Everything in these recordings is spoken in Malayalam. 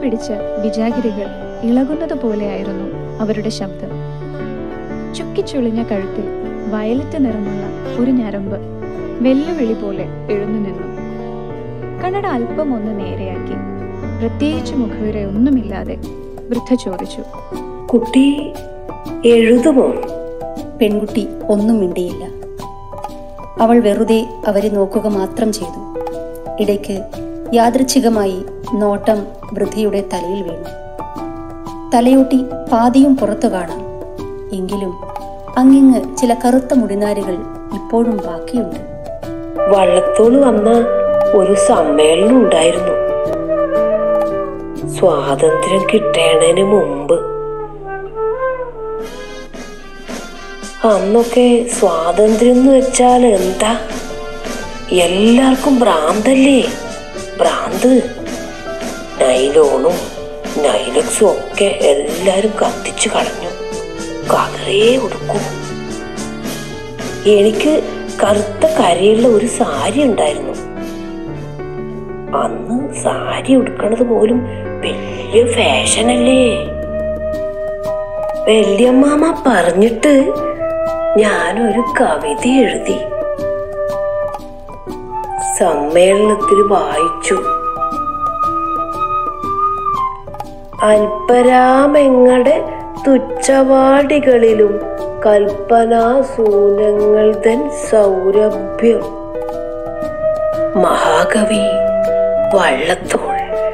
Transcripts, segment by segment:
പിടിച്ച വിജാഗിരികൾ ഇളകുന്നത് പോലെയായിരുന്നു അവരുടെ ശബ്ദം ചുക്കിച്ചുളിഞ്ഞ കഴുത്തിൽ വയലറ്റ് നിറമുള്ള ഒരു ഞരമ്പ് വെല്ലുവിളി പോലെ എഴുന്നു നിന്നു കണ്ണട അല്പം ഒന്ന് നേരെയാക്കി പ്രത്യേകിച്ച് മുഖവിര ഒന്നുമില്ലാതെ വൃദ്ധ ചോദിച്ചു കുട്ടി എഴുതുമോ പെൺകുട്ടി ഒന്നും മിണ്ടിയില്ല അവൾ വെറുതെ അവരെ നോക്കുക മാത്രം ചെയ്തു ഇടയ്ക്ക് യാദൃച്ഛികമായി നോട്ടം വൃദ്ധയുടെ തലയിൽ വീണു തലയോട്ടി പാതിയും പുറത്തു കാണാം എങ്കിലും അങ്ങിങ്ങ് ചില കറുത്ത മുടിനാരുകൾ ഇപ്പോഴും ബാക്കിയുണ്ട് വള്ളത്തോട് വന്ന ഒരു സമ്മേളനം ഉണ്ടായിരുന്നു സ്വാതന്ത്ര്യം കിട്ടേണതിന് മുമ്പ് അന്നൊക്കെ സ്വാതന്ത്ര്യം എന്ന് വെച്ചാൽ എന്താ എല്ലാവർക്കും ഭ്രാന്തല്ലേ ഭ്രാന്ത് നൈലോണും നൈലക്സും ഒക്കെ എല്ലാരും കത്തിച്ചു കളഞ്ഞു കതറേ ഉടുക്കും എനിക്ക് കറുത്ത കരയുള്ള ഒരു സാരി ഉണ്ടായിരുന്നു അന്ന് സാരി ഉടുക്കണത് പോലും വലിയ ഫാഷനല്ലേ വല്യമ്മാമ പറഞ്ഞിട്ട് ഞാനൊരു കവിത എഴുതി സമ്മേളനത്തിൽ വായിച്ചു അല്പരാമെങ്ങടെ തുച്ഛവാടികളിലും കൽപ്പനാസൂനങ്ങൾ തൻ സൗരഭ്യം മഹാകവി വള്ളത്തോൾ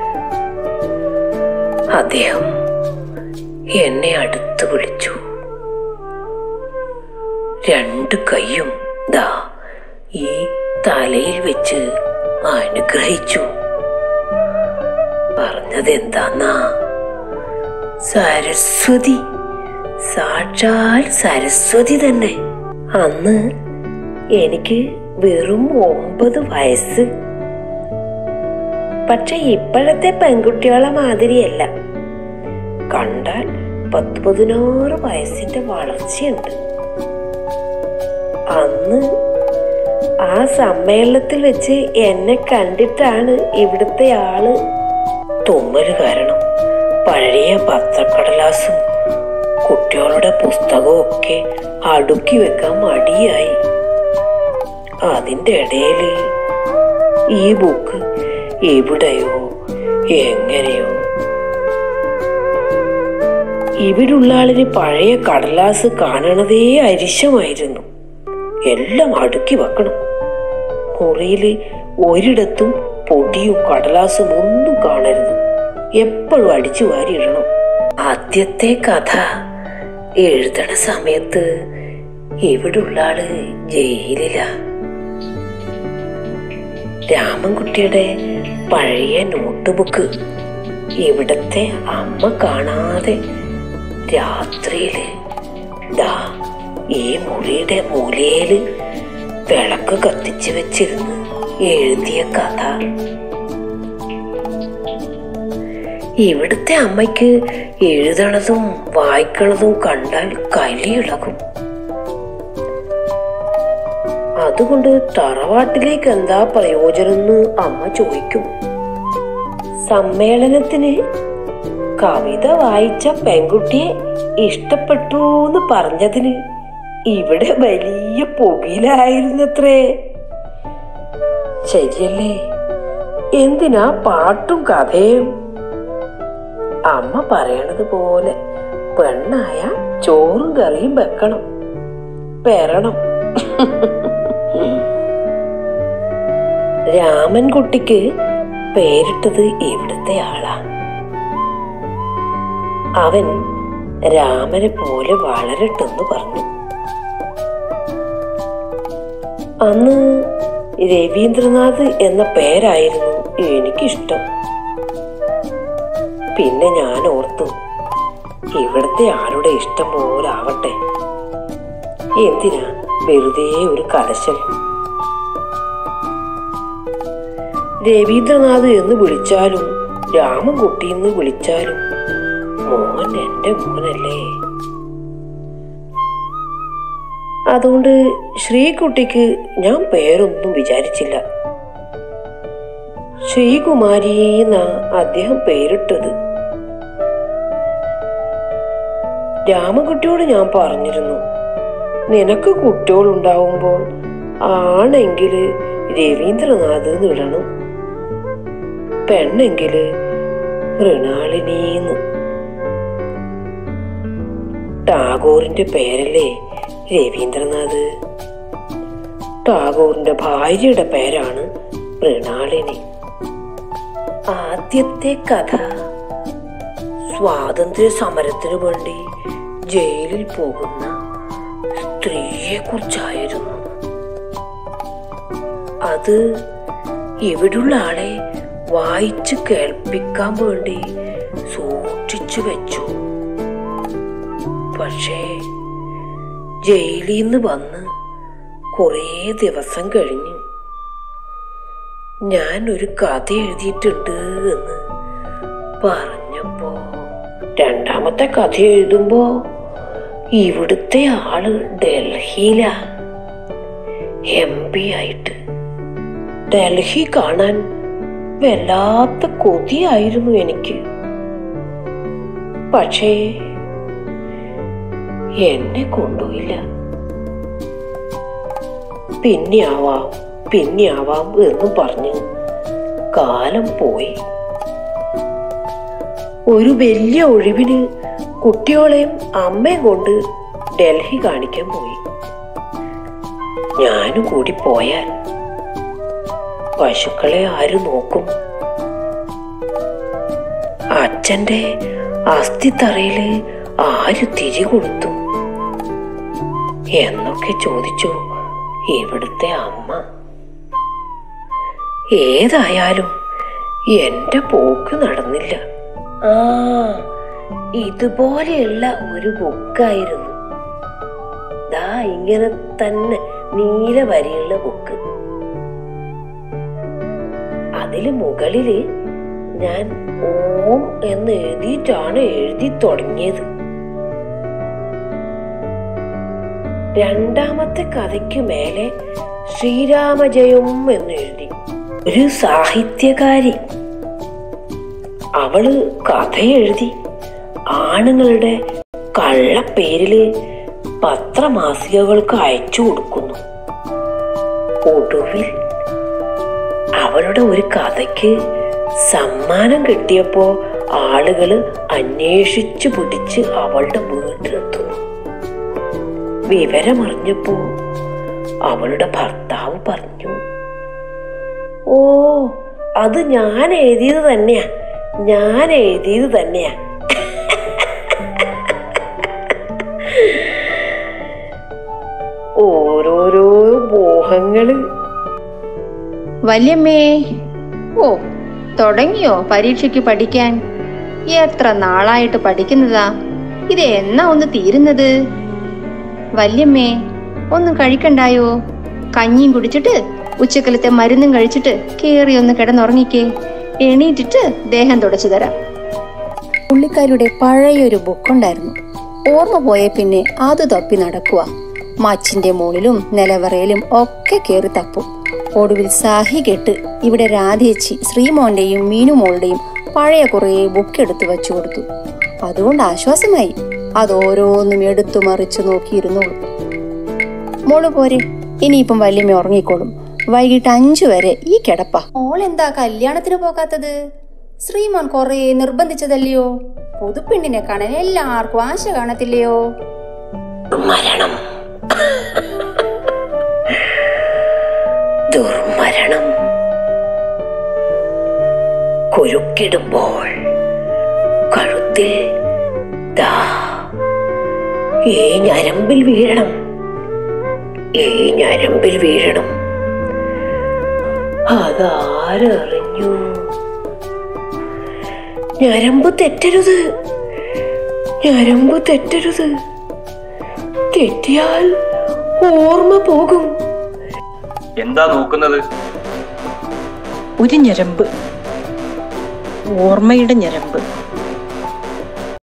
അദ്ദേഹം എന്നെ അടുത്ത് വിളിച്ചു രണ്ട് കൈയും ദാ ഈ തലയിൽ വെച്ച് അനുഗ്രഹിച്ചു പറഞ്ഞത് എന്താന്നാ സരസ്വതി സാക്ഷാൽ സരസ്വതി തന്നെ അന്ന് എനിക്ക് വെറും ഒമ്പത് വയസ്സ് പക്ഷെ ഇപ്പോഴത്തെ പെൺകുട്ടികളെ മാതിരിയല്ല കണ്ടാൽ പത്ത് പതിനാറ് വയസ്സിന്റെ വളർച്ചയുണ്ട് അന്ന് ആ സമ്മേളനത്തിൽ വെച്ച് എന്നെ കണ്ടിട്ടാണ് ഇവിടുത്തെ ആള് തുമ്മല് കാരണം പഴയ പത്രക്കടലാസും കുട്ടികളുടെ പുസ്തകവും ഒക്കെ അടുക്കി വെക്കാൻ മടിയായി അതിന്റെ ഇടയില് ഈ ബുക്ക് എവിടെയോ എങ്ങനെയോ ഇവിടുള്ള ആളിന് പഴയ കടലാസ് കാണണതേ അരിശമായിരുന്നു എല്ലാം അടുക്കി വെക്കണം മുറിയില് ഒരിടത്തും പൊടിയും കടലാസും ഒന്നും കാണരുത് എപ്പോഴും അടിച്ചു വാരിയിടണം ആദ്യത്തെ കഥ എഴുതണ സമയത്ത് ഇവിടുള്ള ആള് ജയിലിലാ രാമൻകുട്ടിയുടെ പഴയ നോട്ട് ബുക്ക് ഇവിടത്തെ അമ്മ കാണാതെ രാത്രിയില് ദാ ഈ മുറിയുടെ മൂലയില് വിളക്ക് കത്തിച്ചു വെച്ചിരുന്ന് എഴുതിയ കഥ ഇവിടുത്തെ അമ്മയ്ക്ക് എഴുതണതും വായിക്കണതും കണ്ടാൽ കലിയിളകും അതുകൊണ്ട് തറവാട്ടിലേക്ക് എന്താ പ്രയോജനം എന്ന് അമ്മ ചോദിക്കും സമ്മേളനത്തിന് കവിത വായിച്ച പെൺകുട്ടിയെ ഇഷ്ടപ്പെട്ടു എന്ന് പറഞ്ഞതിന് ഇവിടെ വലിയ പുകയിലായിരുന്നത്രേ ശരിയല്ലേ എന്തിനാ പാട്ടും കഥയും അമ്മ പറയണത് പോലെ പെണ്ണായ ചോറും കറിയും വെക്കണം പെരണം രാമൻകുട്ടിക്ക് പേരിട്ടത് ഇവിടുത്തെ ആളാ അവൻ രാമനെ പോലെ വളരട്ടെന്ന് പറഞ്ഞു അന്ന് രവീന്ദ്രനാഥ് എന്ന പേരായിരുന്നു എനിക്കിഷ്ടം പിന്നെ ഞാൻ ഓർത്തു ഇവിടുത്തെ ആളുടെ ഇഷ്ടം പോലെ ആവട്ടെ എന്തിനാ വെറുതെ ഒരു കലശൽ രവീന്ദ്രനാഥ് എന്ന് വിളിച്ചാലും രാമൻകുട്ടി എന്ന് വിളിച്ചാലും മോൻ എന്റെ മോനല്ലേ അതുകൊണ്ട് ശ്രീകുട്ടിക്ക് ഞാൻ പേരൊന്നും വിചാരിച്ചില്ല ശ്രീകുമാരി എന്നാ അദ്ദേഹം പേരിട്ടത് രാമകുട്ടിയോട് ഞാൻ പറഞ്ഞിരുന്നു നിനക്ക് കുട്ടികളുണ്ടാവുമ്പോൾ ആണെങ്കില് രവീന്ദ്രനാഥ് നിടണം പെണ്ണെങ്കില് മൃണാളിനീന്ന് ടാഗോറിന്റെ പേരല്ലേ രവീന്ദ്രനാഥ് ടാഗോറിന്റെ ഭാര്യയുടെ പേരാണ് മൃണാളിനി ആദ്യത്തെ കഥ സ്വാതന്ത്ര്യ സമരത്തിനു വേണ്ടി ജയിലിൽ പോകുന്ന സ്ത്രീയെ കുറിച്ചായിരുന്നു അത് ഇവിടുള്ള ആളെ വായിച്ചു കേൾപ്പിക്കാൻ വേണ്ടി സൂക്ഷിച്ചു വെച്ചു പക്ഷേ ജയിലിൽ നിന്ന് വന്ന് കുറേ ദിവസം കഴിഞ്ഞ് ഞാൻ ഒരു കഥ എഴുതിയിട്ടുണ്ട് എന്ന് പറഞ്ഞപ്പോ രണ്ടാമത്തെ കഥ എഴുതുമ്പോ ഇവിടുത്തെ ആള് ഡൽഹിയിലാ എം പി ആയിട്ട് ഡൽഹി കാണാൻ വല്ലാത്ത കൊതിയായിരുന്നു എനിക്ക് പക്ഷേ എന്നെ കൊണ്ടുപോയില്ല പിന്നെ ആവാം പിന്നെ ആവാം എന്നും പറഞ്ഞ് കാലം പോയി ഒരു വലിയ ഒഴിവിന് കുട്ടികളെയും അമ്മയും കൊണ്ട് ഡൽഹി കാണിക്കാൻ പോയി ഞാനും കൂടി പോയാൽ പശുക്കളെ ആര് നോക്കും അച്ഛന്റെ അസ്ഥിത്തറയില് ആര് തിരി കൊടുത്തു എന്നൊക്കെ ചോദിച്ചു ഇവിടുത്തെ അമ്മ ഏതായാലും എന്റെ പോക്ക് നടന്നില്ല ആ ഇതുപോലെയുള്ള ഒരു ബുക്കായിരുന്നു ദാ ഇങ്ങനെ തന്നെ നീല വരിയുള്ള ബുക്ക് അതില് മുകളില് ഞാൻ ഓം എന്ന് എഴുതിയിട്ടാണ് എഴുതി തുടങ്ങിയത് രണ്ടാമത്തെ കഥയ്ക്ക് മേലെ ശ്രീരാമജയം എന്ന് എഴുതി ഒരു സാഹിത്യകാരി അവള് കഥ എഴുതി ആണുങ്ങളുടെ കള്ളപ്പേരില് പത്രമാസികകൾക്ക് അയച്ചു കൊടുക്കുന്നു ഒടുവിൽ അവളുടെ ഒരു കഥയ്ക്ക് സമ്മാനം കിട്ടിയപ്പോ ആളുകള് അന്വേഷിച്ചു പിടിച്ച് അവളുടെ വീട്ടിലെത്തുന്നു വിവരമറിഞ്ഞപ്പോ അവളുടെ ഭർത്താവ് പറഞ്ഞു ഓ അത് ഞാൻ എഴുതിയത് തന്നെയാ ഞാൻ എഴുതിയത് തന്നെയാ ഓരോരോ മോഹങ്ങള് വല്യമ്മേ ഓ തുടങ്ങിയോ പരീക്ഷയ്ക്ക് പഠിക്കാൻ എത്ര നാളായിട്ട് പഠിക്കുന്നതാ ഇത് എന്നാ ഒന്ന് തീരുന്നത് വല്യമ്മേ ഒന്നും കഴിക്കണ്ടായോ കഞ്ഞിയും കുടിച്ചിട്ട് ഉച്ചക്കലത്തെ മരുന്നും കഴിച്ചിട്ട് കേറി ഒന്ന് കിടന്നുറങ്ങിക്കേ എണീറ്റിട്ട് ദേഹം തുടച്ചു തരാം പുള്ളിക്കാരിയുടെ പഴയൊരു ബുക്കുണ്ടായിരുന്നു ഓർമ്മ പോയ പിന്നെ അത് തപ്പി നടക്കുക മച്ചിന്റെ മുകളിലും നിലവറയിലും ഒക്കെ കയറി തപ്പും ഒടുവിൽ സാഹി കെട്ട് ഇവിടെ രാധേച്ചി ശ്രീമോന്റെയും മീനുമോളുടെയും പഴയ കുറേ ബുക്ക് എടുത്തു വച്ചു കൊടുത്തു അതുകൊണ്ട് ആശ്വാസമായി അത് ഓരോന്നും എടുത്തു മറിച്ചു നോക്കിയിരുന്നോളൂ മോള് പോരെ ഇനിയിപ്പം വല്യമ്മ ഉറങ്ങിക്കോളും വൈകിട്ട് അഞ്ചു വരെ ഈ കിടപ്പ മോൾ എന്താ കല്യാണത്തിന് പോകാത്തത് ശ്രീമോൻ കൊറേ നിർബന്ധിച്ചതല്ലയോ പുതുപ്പെണ്ണിനെ കാണാൻ എല്ലാവർക്കും ആശ കാണത്തില്ലയോ മരണം ദുർമരണം കുരുക്കിടുമ്പോൾ കഴുത്തിൽ ദാ ഈ ഞരമ്പിൽ വീഴണം ഈ ഞരമ്പിൽ വീഴണം അതാരറിഞ്ഞു ഞരമ്പ് തെറ്റരുത് ഞരമ്പ് തെറ്റരുത് തെറ്റിയാൽ ഓർമ്മ പോകും എന്താ നോക്കുന്നത് ഒരു ഞരമ്പ് ഓർമ്മയുടെ ഞരമ്പ്